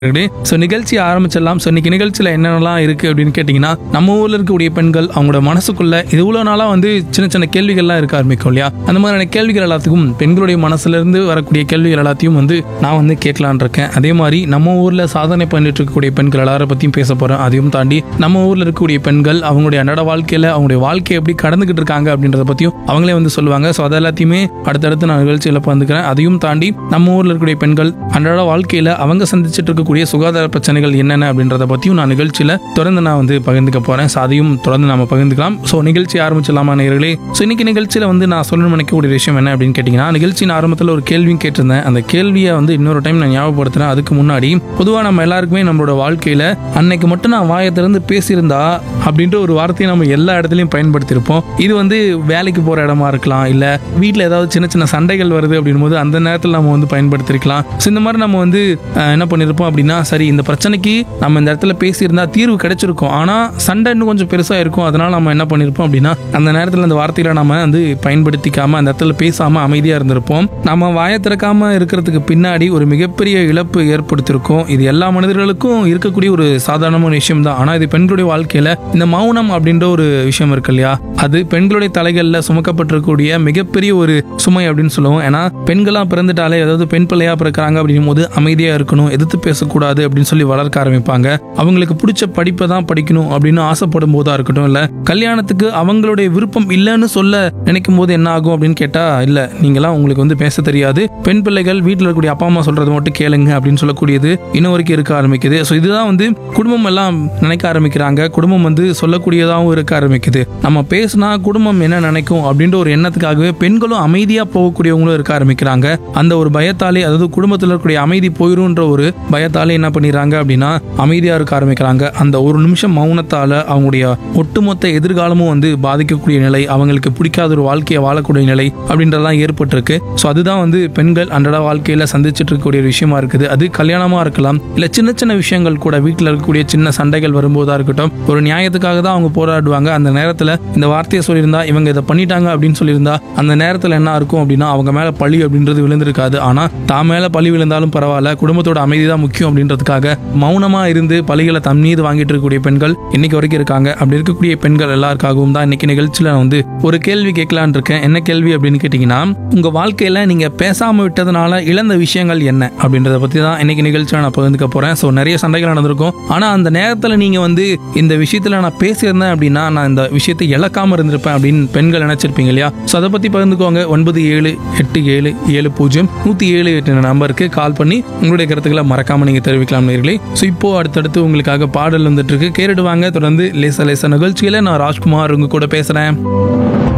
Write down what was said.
so நிகழ்ச்சி ஆரம்பிச்சிடலாம் so இன்னைக்கு நிகழ்ச்சியில் என்னென்னலாம் இருக்குது அப்படின்னு கேட்டிங்கன்னா நம்ம ஊரில் இருக்கக்கூடிய பெண்கள் அவங்களோட மனசுக்குள்ள இது இவ்வளோ நாளாக வந்து சின்ன சின்ன கேள்விகள்லாம் இருக்க ஆரம்பிக்கும் இல்லையா அந்த மாதிரியான கேள்விகள் எல்லாத்துக்கும் பெண்களுடைய மனசுலேருந்து வரக்கூடிய கேள்விகள் எல்லாத்தையும் வந்து நான் வந்து கேட்கலான் இருக்கேன் அதே மாதிரி நம்ம ஊரில் சாதனை பண்ணிட்டு இருக்கக்கூடிய பெண்கள் எல்லாரை பற்றியும் பேச போகிறேன் அதையும் தாண்டி நம்ம ஊரில் இருக்கக்கூடிய பெண்கள் அவங்களுடைய அன்றாட வாழ்க்கையில் அவங்களுடைய வாழ்க்கையை எப்படி கடந்துக்கிட்டு இருக்காங்க அப்படின்றத பற்றியும் அவங்களே வந்து சொல்லுவாங்க ஸோ அது எல்லாத்தையுமே அடுத்தடுத்து நான் நிகழ்ச்சியில் பகிர்ந்துக்கிறேன் அதையும் தாண்டி நம்ம ஊரில் இருக்கக்கூடிய பெண்கள் அன்றாட வாழ்க்கையில் அவங்க சந்திச்சுட்டு இருக்கக்கூடிய சுகாதார பிரச்சனைகள் என்னென்ன அப்படின்றத பற்றியும் நான் நிகழ்ச்சியில் தொடர்ந்து நான் வந்து பகிர்ந்துக்க போகிறேன் ஸோ அதையும் தொடர்ந்து நாம பகிர்ந்துக்கலாம் ஸோ நிகழ்ச்சி ஆரம்பிச்சிடலாமா நேர்களே ஸோ இன்னைக்கு நிகழ்ச்சியில் வந்து நான் சொல்லணும்னு நினைக்கக்கூடிய விஷயம் என்ன அப்படின்னு கேட்டிங்கன்னா நிகழ்ச்சியின் ஆரம்பத்தில் ஒரு கேள்வியும் கேட்டிருந்தேன் அந்த கேள்வியை வந்து இன்னொரு டைம் நான் ஞாபகப்படுத்துறேன் அதுக்கு முன்னாடி பொதுவாக நம்ம எல்லாருக்குமே நம்மளோட வாழ்க்கையில் அன்னைக்கு மட்டும் நான் வாயை திறந்து பேசியிருந்தா அப்படின்ற ஒரு வார்த்தையை நம்ம எல்லா இடத்துலையும் பயன்படுத்தியிருப்போம் இது வந்து வேலைக்கு போகிற இடமா இருக்கலாம் இல்லை வீட்டில் ஏதாவது சின்ன சின்ன சண்டைகள் வருது அப்படின்னும் போது அந்த நேரத்தில் நம்ம வந்து பயன்படுத்திருக்கலாம் ஸோ இந்த மாதிரி நம்ம வந்து அஹ், என்ன பண்ணியிருப்போம் அப்படின்னா சரி இந்த பிரச்சனைக்கு நம்ம இந்த இடத்துல பேசியிருந்தா தீர்வு கிடைச்சிருக்கும் ஆனால் சண்டை இன்னும் கொஞ்சம் பெருசாக இருக்கும் அதனால நம்ம என்ன பண்ணியிருப்போம் அப்படின்னா அந்த நேரத்தில் அந்த வார்த்தைகளை நம்ம வந்து பயன்படுத்திக்காம அந்த இடத்துல பேசாமல் அமைதியாக இருந்திருப்போம் நம்ம வாயை திறக்காம இருக்கிறதுக்கு பின்னாடி ஒரு மிகப்பெரிய இழப்பு ஏற்படுத்தியிருக்கோம் இது எல்லா மனிதர்களுக்கும் இருக்கக்கூடிய ஒரு சாதாரணமான விஷயம் தான் ஆனால் இது பெண்களுடைய வாழ்க்கையில் இந்த மௌனம் அப்படின்ற ஒரு விஷயம் இருக்கு இல்லையா அது பெண்களுடைய தலைகளில் சுமக்கப்பட்டிருக்கக்கூடிய மிகப்பெரிய ஒரு சுமை அப்படின்னு சொல்லுவோம் ஏன்னா பெண்களாக பிறந்துட்டாலே அதாவது பெண் பிள்ளையா பிறக்கிறாங்க அப்படின்னும் போது அமைதியாக இருக்கணும் எதிர்த்து பேசக்கூடாது அப்படின்னு சொல்லி வளர்க்க ஆரம்பிப்பாங்க அவங்களுக்கு பிடிச்ச படிப்பை தான் படிக்கணும் அப்படின்னு ஆசைப்படும் போதா இருக்கட்டும் இல்லை கல்யாணத்துக்கு அவங்களுடைய விருப்பம் இல்லைன்னு சொல்ல நினைக்கும் போது என்ன ஆகும் அப்படின்னு கேட்டா இல்ல நீங்களாம் உங்களுக்கு வந்து பேச தெரியாது பெண் பிள்ளைகள் வீட்டில் இருக்கக்கூடிய அப்பா அம்மா சொல்றது மட்டும் கேளுங்க அப்படின்னு சொல்லக்கூடியது இன்னும் வரைக்கும் இருக்க ஆரம்பிக்குது ஸோ இதுதான் வந்து குடும்பம் எல்லாம் நினைக்க ஆரம்பிக்கிறாங்க குடும்பம் வந்து சொல்லக்கூடியதாகவும் இருக்க ஆரம்பிக்குது நம்ம பேசினா குடும்பம் என்ன நினைக்கும் அப்படின்ற ஒரு எண்ணத்துக்காகவே பெண்களும் அமைதியா போகக்கூடியவங்களும் இருக்க ஆரம்பிக்கிறாங்க அந்த ஒரு பயத்தாலே அதாவது குடும்பத்தில் இருக்கக்கூடிய அமைதி போயிரும்ன்ற ஒரு பயத்தாலே என்ன பண்ணிடுறாங்க அப்படின்னா அமைதியா இருக்க ஆரம்பிக்கிறாங்க அந்த ஒரு நிமிஷம் மௌனத்தால அவங்களுடைய ஒட்டுமொத்த எதிர்காலமும் வந்து பாதிக்கக்கூடிய நிலை அவங்களுக்கு பிடிக்காத ஒரு வாழ்க்கையை வாழக்கூடிய நிலை அப்படின்றதெல்லாம் ஏற்பட்டிருக்கு ஸோ அதுதான் வந்து பெண்கள் அன்றாட வாழ்க்கையில சந்திச்சுட்டு இருக்கக்கூடிய ஒரு விஷயமா இருக்குது அது கல்யாணமா இருக்கலாம் இல்ல சின்ன சின்ன விஷயங்கள் கூட வீட்டில் இருக்கக்கூடிய சின்ன சண்டைகள் வரும்போதா இருக்கட்டும் ஒரு நியாயத்துக்காக தான் அவங்க போராடுவாங்க அந்த நேரத்துல இந்த வார்த்தையை சொல்லியிருந்தா இவங்க இதை பண்ணிட்டாங்க அப்படின்னு சொல்லியிருந்தா அந்த நேரத்துல என்ன இருக்கும் அப்படின்னா அவங்க மேல பழி அப்படின்றது விழுந்திருக்காது ஆனா தான் மேல பழி விழுந்தாலும் பரவாயில்ல குடும்பத்தோட அமைதி தான் முக்கியம் அப்படின்றதுக்காக மௌனமா இருந்து பழிகளை தம் மீது வாங்கிட்டு இருக்கக்கூடிய பெண்கள் இன்னைக்கு வரைக்கும் இருக்காங்க அப்படி இருக்கக்கூடிய பெண்கள் எல்லாருக்காகவும் தான் இன்னைக்கு நிகழ்ச்சியில நான் வந்து ஒரு கேள்வி கேட்கலான் இருக்கேன் என்ன கேள்வி அப்படின்னு கேட்டீங்கன்னா உங்க வாழ்க்கையில நீங்க பேசாம விட்டதுனால இழந்த விஷயங்கள் என்ன அப்படின்றத பத்தி தான் இன்னைக்கு நிகழ்ச்சியில நான் பகிர்ந்துக்க போறேன் ஸோ நிறைய சண்டைகள் நடந்திருக்கும் ஆனா அந்த நேரத்துல நீங்க வந்து இந்த விஷயத்துல நான் பேசியிருந்தேன் அப்படின்னா நான் இந்த விஷயத்தை இழக்காம இருந்திருப்பேன் அப்படின்னு பெண்கள் நினைச்சிருப்பீங்க இல்லையா ஸோ அதை பத்தி பகிர்ந்துக்கோங்க ஒன்பது ஏழு எட்டு ஏழு ஏழு பூஜ்ஜியம் நூத்தி ஏழு எட்டு நம்பருக்கு கால் பண்ணி உங்களுடைய கருத்துக்களை மறக்காம நீங்க தெரிவிக்கலாம் நேர்களே ஸோ இப்போ அடுத்தடுத்து உங்களுக்காக பாடல் வந்துட்டு இருக்கு கேட்டுடுவாங்க தொடர்ந்து லேச லேச நிகழ்ச்சியில நான் ராஜ்குமார் உங்க கூட பேசுறேன்